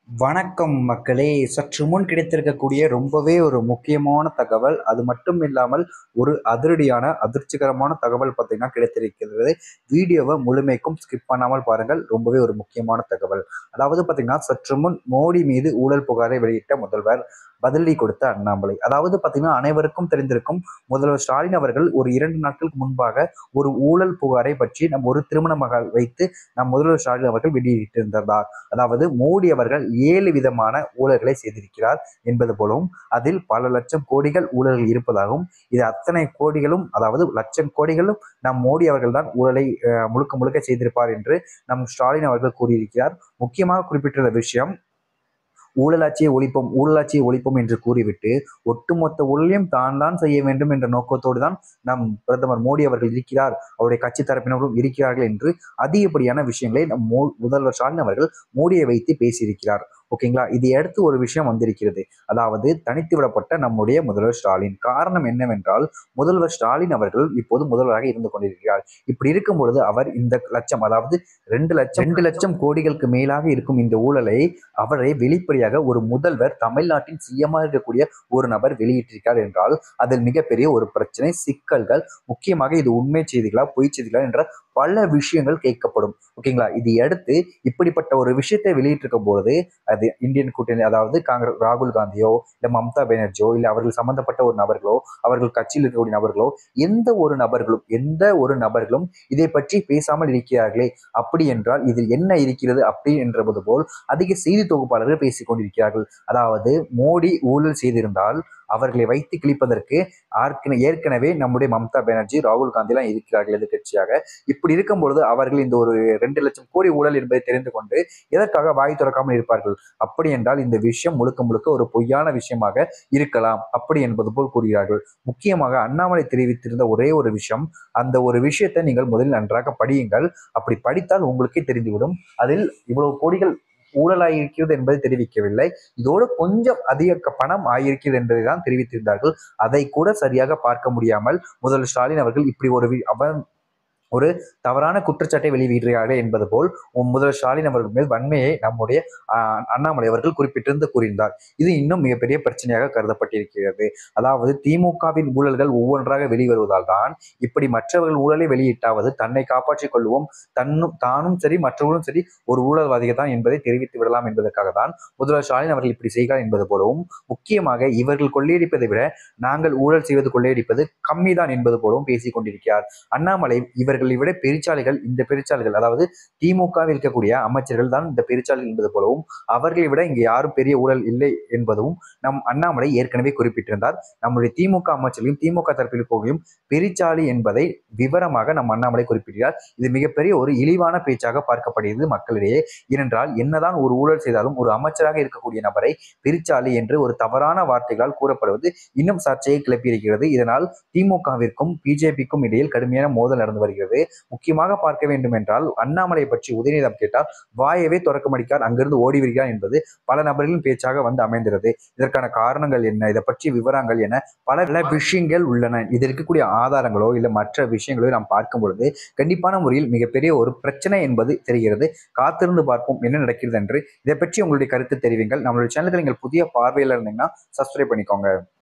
வணக்கம் மக்களே சற்று முன் கிடைத்திருக்கக்கூடிய ரொம்பவே ஒரு முக்கியமான தகவல் அது மட்டும் இல்லாமல் ஒரு அதிரடியான அதிர்ச்சிகரமான தகவல் பார்த்தீங்கன்னா கிடைத்திருக்கிறது வீடியோவை முழுமைக்கும் ஸ்கிப் பண்ணாமல் பாருங்கள் ரொம்பவே ஒரு முக்கியமான தகவல் அதாவது பார்த்தீங்கன்னா சற்று முன் மோடி மீது ஊழல் புகாரை வெளியிட்ட முதல்வர் பதிலடி கொடுத்த அண்ணாமலை அதாவது பார்த்தீங்கன்னா அனைவருக்கும் தெரிந்திருக்கும் முதல்வர் ஸ்டாலின் அவர்கள் ஒரு இரண்டு நாட்களுக்கு முன்பாக ஒரு ஊழல் புகாரை பற்றி நம் ஒரு திருமண மகள் வைத்து நம் முதல்வர் ஸ்டாலின் அவர்கள் வெளியிட்டிருந்தார் அதாவது மோடி அவர்கள் ஏழு விதமான ஊழல்களை செய்திருக்கிறார் என்பது போலவும் அதில் பல லட்சம் கோடிகள் ஊழல்கள் இருப்பதாகவும் இது அத்தனை கோடிகளும் அதாவது லட்சம் கோடிகளும் நம் மோடி அவர்கள் தான் ஊழலை அஹ், முழுக்க முழுக்க செய்திருப்பார் என்று நம் ஸ்டாலின் அவர்கள் கூறியிருக்கிறார் முக்கியமாக குறிப்பிட்டுள்ள விஷயம் ஊழலாட்சியை ஒழிப்போம் ஊழலாட்சியை ஒழிப்போம் என்று கூறிவிட்டு ஒட்டுமொத்த ஊழலையும் தான் தான் செய்ய வேண்டும் என்ற நோக்கத்தோடு தான் நம் பிரதமர் மோடி அவர்கள் இருக்கிறார் அவருடைய கட்சி தரப்பினரும் இருக்கிறார்கள் என்று அதிகப்படியான விஷயங்களை நம் மோ முதல்வர் ஸ்டாலின் அவர்கள் மோடியை வைத்து பேசியிருக்கிறார் ஓகேங்களா இதை அடுத்து ஒரு விஷயம் வந்திருக்கிறது அதாவது தனித்து விடப்பட்ட நம்முடைய முதல்வர் ஸ்டாலின் காரணம் என்னவென்றால் முதல்வர் ஸ்டாலின் அவர்கள் இப்போது முதல்வராக இருந்து கொண்டிருக்கிறார் இப்படி இருக்கும் பொழுது அவர் இந்த லட்சம் அதாவது ரெண்டு லட்சம் ரெண்டு லட்சம் கோடிகளுக்கு மேலாக இருக்கும் இந்த ஊழலை அவரை வெளிப்படையாக ஒரு முதல்வர் தமிழ்நாட்டின் சிஎம்மாக இருக்கக்கூடிய ஒரு நபர் வெளியிட்டிருக்கார் என்றால் அதில் மிகப்பெரிய ஒரு பிரச்சனை சிக்கல்கள் முக்கியமாக இது உண்மை செய்திகளா பொய் செய்திகளா என்ற பல விஷயங்கள் கேட்கப்படும் ஓகேங்களா இது அடுத்து இப்படிப்பட்ட ஒரு விஷயத்தை வெளியிட்டிருக்கும் பொழுது அது இந்தியன் கூட்டணி அதாவது காங்கிரஸ் ராகுல் காந்தியோ இல்லை மம்தா பானர்ஜியோ இல்லை அவர்கள் சம்பந்தப்பட்ட ஒரு நபர்களோ அவர்கள் கட்சியில் இருக்கக்கூடிய நபர்களோ எந்த ஒரு நபர்களும் எந்த ஒரு நபர்களும் இதை பற்றி பேசாமல் இருக்கிறார்களே அப்படி என்றால் இதில் என்ன இருக்கிறது அப்படி என்றது போல் அதிக செய்தி தொகுப்பாளர்கள் பேசிக் கொண்டிருக்கிறார்கள் அதாவது மோடி ஊழல் செய்திருந்தால் அவர்களை வைத்து கிழிப்பதற்கு ஆர்க்கன- ஏற்கனவே நம்முடைய மம்தா பானர்ஜி ராகுல் காந்திலாம் இருக்கிறார்கள் எதிர்க்கட்சியாக இப்படி இருக்கும் பொழுது அவர்கள் இந்த ஒரு ரெண்டு லட்சம் கோடி ஊழல் என்பதை தெரிந்து கொண்டு எதற்காக வாய் திறக்காமல் இருப்பார்கள் அப்படி என்றால் இந்த விஷயம் முழுக்க முழுக்க ஒரு பொய்யான விஷயமாக இருக்கலாம் அப்படி என்பது போல் கூறுகிறார்கள் முக்கியமாக அண்ணாமலை தெரிவித்திருந்த ஒரே ஒரு விஷயம் அந்த ஒரு விஷயத்தை நீங்கள் முதலில் நன்றாக படியுங்கள் அப்படி படித்தால் உங்களுக்கே தெரிந்துவிடும் அதில் இவ்வளவு கோடிகள் ஊழலாயிருக்கிறது என்பதை தெரிவிக்கவில்லை இதோடு கொஞ்சம் அதிக க- பணம் ஆகியிருக்கிறது என்பதை தான் தெரிவித்திருந்தார்கள் அதை கூட சரியாக பார்க்க முடியாமல் முதல்வர் ஸ்டாலின் அவர்கள் இப்படி ஒரு வி- அவன் ஒரு தவறான குற்றச்சாட்டை வெளியிடுகிறார்கள் என்பது போல் உம் முதல்வர் ஸ்டாலின் அவர்கள் மேல் வன்மையை நம்முடைய ஆஹ், அண்ணாமலை அவர்கள் குறிப்பிட்டிருந்து கூறியிருந்தார் இது இன்னும் மிகப்பெரிய பிரச்சனையாக கருதப்பட்டிருக்கிறது அதாவது திமுகவின் ஊழல்கள் ஒவ்வொன்றாக வெளிவருவதால் தான் இப்படி மற்றவர்கள் ஊழலை வெளியிட்டாவது தன்னை காப்பாற்றிக் கொள்வோம் தன்னும் தானும் சரி மற்றவர்களும் சரி ஒரு ஊழல்வாதிகள் தான் என்பதை தெரிவித்து விடலாம் என்பதற்காக தான் முதல்வர் ஸ்டாலின் அவர்கள் இப்படி செய்கிறார் என்பது போலவும் முக்கியமாக இவர்கள் கொள்ளையடிப்பதை விட நாங்கள் ஊழல் செய்வது கொள்ளையடிப்பது கம்மிதான் என்பது போலவும் பேசிக் கொண்டிருக்கிறார் அண்ணாமலை இவர்களை விட பெருச்சாளிகள் இந்த பெருச்சாளிகள் அதாவது திமுகவில் இருக்கக்கூடிய அமைச்சர்கள் தான் இந்த பெருச்சாளிகள் என்பது போலவும் அவர்களை விட இங்கே யாரும் பெரிய ஊழல் இல்லை என்பதும் நம் அண்ணாமலை ஏற்கனவே குறிப்பிட்டிருந்தார் நம்முடைய திமுக அமைச்சர்களையும் திமுக தரப்பில் இருக்கக்கூடிய பெருச்சாளி என்பதை விவரமாக நம் அண்ணாமலை குறிப்பிட்டார் இது மிகப்பெரிய ஒரு இழிவான பேச்சாக பார்க்கப்படுகிறது மக்களிடையே ஏனென்றால் என்னதான் ஒரு ஊழல் செய்தாலும் ஒரு அமைச்சராக இருக்கக்கூடிய நபரை பெருச்சாளி என்று ஒரு தவறான வார்த்தைகளால் கூறப்படுவது இன்னும் சர்ச்சையை கிளப்பியிருக்கிறது இதனால் திமுகவிற்கும் பிஜேபிக்கும் இடையில் கடுமையான மோதல் நடந்து வருகிறது முக்கியமாக பார்க்க வேண்டும் என்றால் அண்ணாமலை பற்றி உதயநிதம் கேட்டால் வாயவே திறக்க மடிக்கார் அங்கிருந்து ஓடி வருகிறார் என்பது பல நபர்களின் பேச்சாக வந்து அமைந்திருது இதற்கான காரணங்கள் என்ன இதை பற்றி விவரங்கள் என பல பல விஷயங்கள் உள்ளன இது இருக்கக்கூடிய ஆதாரங்களோ இல்லை மற்ற விஷயங்களோ நாம் பார்க்கும் பொழுது கண்டிப்பான முறையில் மிகப்பெரிய ஒரு பிரச்சனை என்பது தெரிகிறது காத்திருந்து பார்ப்போம் என்ன நடக்கிறது என்று இதை பற்றி உங்களுடைய கருத்து தெரிவிங்கள் நம்மளுடைய சேனலுக்கு நீங்கள் புதிய பார்வையில் இருந்தீங்கன்னா சப்ஸ்கிரைப் பண்ணிக்கோங்க